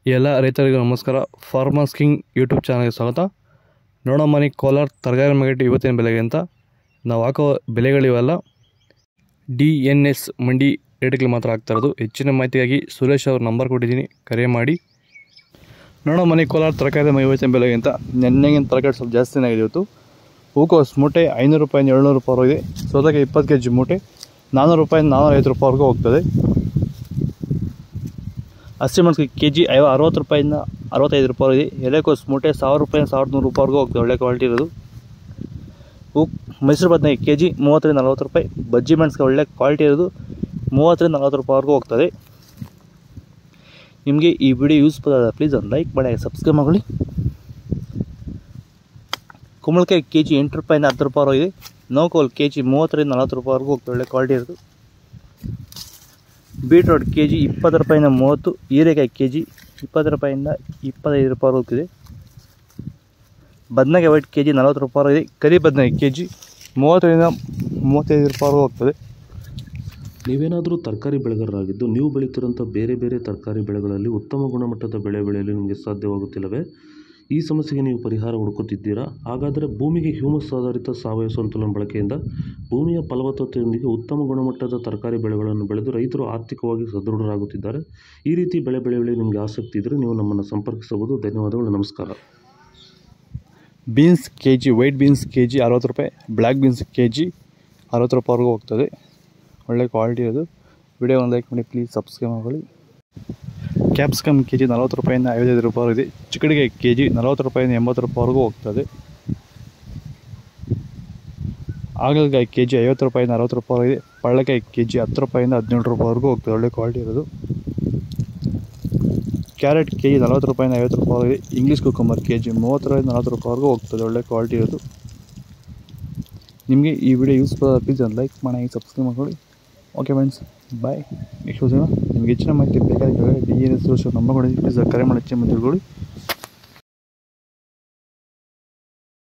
ಎಲ್ಲ ರೈತರಿಗೂ ನಮಸ್ಕಾರ ಫಾರ್ಮರ್ಸ್ ಕಿಂಗ್ ಯೂಟ್ಯೂಬ್ ಚಾನಲ್ಗೆ ಸ್ವಾಗತ ನೋಡೋ ಮನೆ ಕೋಲಾರ ತರಕಾರಿ ಮಾರ್ಕೆಟ್ ಇವತ್ತಿನ ಬೆಲೆಗೆ ಅಂತ ನಾವು ಹಾಕೋ ಬೆಲೆಗಳಿವೆಲ್ಲ ಡಿ ಎನ್ ಎಸ್ ಮಂಡಿ ರೇಟ್ಗಳು ಮಾತ್ರ ಆಗ್ತಾ ಇರೋದು ಹೆಚ್ಚಿನ ಮಾಹಿತಿಗಾಗಿ ಸುರೇಶ್ ಅವ್ರ ನಂಬರ್ ಕೊಟ್ಟಿದ್ದೀನಿ ಕರೆ ಮಾಡಿ ನೋಡೋ ಮನೆ ಕೋಲಾರ ತರಕಾರಿ ಮ- ಇವತ್ತಿನ ಬೆಲೆಗೆ ಅಂತ ನೆನ್ನೆಗಿನ ತರಕಾರಿ ಸ್ವಲ್ಪ ಜಾಸ್ತಿನೇ ಆಗಿದೆ ಇವತ್ತು ಹೂಕೋಸ್ ಮೂಟೆ ಐನೂರು ರೂಪಾಯಿಂದ ಏಳ್ನೂರು ರೂಪಾಯಿವರೆಗೆ ಸೌತೆಕಾಯಿ ಇಪ್ಪತ್ತು ಕೆ ಜಿ ಮೂಟೆ ನಾನ್ನೂರು ರೂಪಾಯಿಂದ ನಾನ್ನೂರೈವತ್ತು ರೂಪಾಯಿವರೆಗೂ ಹೋಗ್ತದೆ ಹಸಿಮೆಣಸಿಗೆ ಕೆ ಜಿ ಐವ ಅರವತ್ತು ರೂಪಾಯಿಂದ ಅರವತ್ತೈದು ರೂಪಾಯಿ ಇದೆ ಎಲೆಕೋಸ್ ಮೂಟೆ ಸಾವಿರ ರೂಪಾಯಿಂದ ಸಾವಿರದ ನೂರು ರೂಪಾಯಿವರೆಗೂ ಹೋಗ್ತದೆ ಒಳ್ಳೆ ಕ್ವಾಲಿಟಿ ಇರೋದು ಹೂ ಮೈಸೂರು ಬದನೆಕಾಯಿ ಕೆ ಜಿ ಮೂವತ್ತರಿಂದ ನಲ್ವತ್ತು ರೂಪಾಯಿ ಬಜ್ಜಿ ಮೆಣಸಿಗೆ ಒಳ್ಳೆ ಕ್ವಾಲಿಟಿ ಇರೋದು ಮೂವತ್ತರಿಂದ ನಲ್ವತ್ತು ರೂಪಾಯಿವರೆಗೂ ಹೋಗ್ತದೆ ನಿಮಗೆ ಈ ವಿಡಿಯೋ ಯೂಸ್ಫುಲ್ ಆದ ಪ್ಲೀಸ್ ಒಂದು ಲೈಕ್ ಮಾಡಿ ಸಬ್ಸ್ಕ್ರೈಬ್ ಮಾಡಿ ಕುಂಬಳಕಾಯಿ ಕೆ ಜಿ ಎಂಟು ರೂಪಾಯಿಂದ ಹತ್ತು ರೂಪಾಯಿ ಇದೆ ನೋಕೋಲ್ ಕೆ ಜಿ ಮೂವತ್ತರಿಂದ ನಲ್ವತ್ತು ರೂಪಾಯಿವರೆಗೂ ಹೋಗ್ತದೆ ಒಳ್ಳೆ ಕ್ವಾಲಿಟಿ ಇರೋದು ಬೀಟ್ರೋಟ್ ಕೆ ಜಿ ಇಪ್ಪತ್ತು ರೂಪಾಯಿಂದ ಮೂವತ್ತು ಹೀರೆಕಾಯಿ ಕೆ ಜಿ ಇಪ್ಪತ್ತು ರೂಪಾಯಿಂದ ಇಪ್ಪತ್ತೈದು ರೂಪಾಯಿ ಹೋಗ್ತಿದೆ ಬದನೆಕಾಯಿ ವೈಟ್ ಕೆ ಜಿ ನಲ್ವತ್ತು ರೂಪಾಯಿ ಇದೆ ಕರಿ ಬದನೆಕಾಯಿ ಕೆ ಜಿ ಮೂವತ್ತರಿಂದ ಮೂವತ್ತೈದು ರೂಪಾಯಿ ಹೋಗ್ತದೆ ನೀವೇನಾದರೂ ತರಕಾರಿ ಬೆಳೆಗಾರರಾಗಿದ್ದು ನೀವು ಬೆಳೀತಿರೋಂಥ ಬೇರೆ ಬೇರೆ ತರಕಾರಿ ಬೆಳೆಗಳಲ್ಲಿ ಉತ್ತಮ ಗುಣಮಟ್ಟದ ಬೆಳೆ ಬೆಳೆಯಲು ನಿಮಗೆ ಸಾಧ್ಯವಾಗುತ್ತಿಲ್ಲವೇ ಈ ಸಮಸ್ಯೆಗೆ ನೀವು ಪರಿಹಾರ ಹುಡುಕುತ್ತಿದ್ದೀರಾ ಹಾಗಾದರೆ ಭೂಮಿಗೆ ಹ್ಯೂಮಸ್ ಆಧಾರಿತ ಸಾವಯವ ಸಂತುಲನ ಬಳಕೆಯಿಂದ ಭೂಮಿಯ ಫಲವತ್ತತೆಯೊಂದಿಗೆ ಉತ್ತಮ ಗುಣಮಟ್ಟದ ತರಕಾರಿ ಬೆಳೆಗಳನ್ನು ಬೆಳೆದು ರೈತರು ಆರ್ಥಿಕವಾಗಿ ಸದೃಢರಾಗುತ್ತಿದ್ದಾರೆ ಈ ರೀತಿ ಬೆಳೆ ಬೆಳೆಯಲು ನಿಮಗೆ ಆಸಕ್ತಿ ಇದ್ದರೆ ನೀವು ನಮ್ಮನ್ನು ಸಂಪರ್ಕಿಸಬಹುದು ಧನ್ಯವಾದಗಳು ನಮಸ್ಕಾರ beans K G white beans K G ಅರವತ್ತು ರೂಪಾಯಿ ಬ್ಲ್ಯಾಕ್ ಬೀನ್ಸ್ ಕೆ ಜಿ ಅರವತ್ತು ರೂಪಾಯಿವರೆಗೂ ಹೋಗ್ತದೆ ಒಳ್ಳೆ ಕ್ವಾಲಿಟಿ ಇರೋದು ವಿಡಿಯೋ ಒಂದು ಲೈಕ್ ಮಾಡಿ ಪ್ಲೀಸ್ ಸಬ್ಸ್ಕ್ರೈಬ್ ಮಾಡಿ ಕ್ಯಾಪ್ಸಿಕಮ್ ಕೆ ಜಿ ನಲ್ವತ್ತು ರೂಪಾಯಿಂದ ಐವತ್ತೈದು ರೂಪಾಯಿ ಇದೆ ಚಿಕ್ಕಡಿಗೆ ಕೆ ಜಿ ನಲ್ವತ್ತು ರೂಪಾಯಿಂದ ಎಂಬತ್ತು ರೂಪಾಯಿವರೆಗೂ ಹೋಗ್ತದೆ ಹಾಗಲಕಾಯಿ ಕೆ ಜಿ ಐವತ್ತು ರೂಪಾಯಿಂದ ಅರವತ್ತು ರೂಪಾಯಿ ಇದೆ ಪಳ್ಳಕಾಯಿ ಕೆ ಜಿ ಹತ್ತು ರೂಪಾಯಿಂದ ಹದಿನೇಳು ರೂಪಾಯಿವರೆಗೂ ಹೋಗ್ತದೆ ಒಳ್ಳೆ ಕ್ವಾಲಿಟಿ ಇರೋದು ಕ್ಯಾರೆಟ್ ಕೆ ಜಿ ನಲ್ವತ್ತು ರೂಪಾಯಿಂದ ಐವತ್ತು ರೂಪಾಯಿ ಇದೆ ಇಂಗ್ಲೀಷ್ ಕುಕ್ಕಂಬರ್ ಕೆ ಜಿ ಮೂವತ್ತರಿಂದ ನಲ್ವತ್ತು ರೂಪಾಯಿವರೆಗೂ ಹೋಗ್ತದೆ ಒಳ್ಳೆ ಕ್ವಾಲಿಟಿ ಇರೋದು ನಿಮಗೆ ಈ ವಿಡಿಯೋ ಯೂಸ್ಫುಲ್ ಆದ ಪ್ಲೀಸ್ ಒಂದು ಲೈಕ್ ಮಾಡಿ ಸಬ್ಸ್ಕ್ರೈಬ್ ಮಾಡ್ಕೊಳ್ಳಿ ಓಕೆ ಫ್ರೆಂಡ್ಸ್ ಬಾಯ್ ನೆಕ್ಸ್ಟ್ ದಿನ ನಿಮಗೆ ಹೆಚ್ಚಿನ ಮಾಹಿತಿ ಬೇಕಾದ್ರೆ ಡಿ ಎನ್ ಎಸ್ ನಂಬರ್ ಕೊಡಿ ಪ್ಲೀಸ್ ಕರೆ ಮಾಡಿ ಹೆಚ್ಚಿನ ಮಾಹಿತಿ ತಿಳ್ಕೊಳ್ಳಿ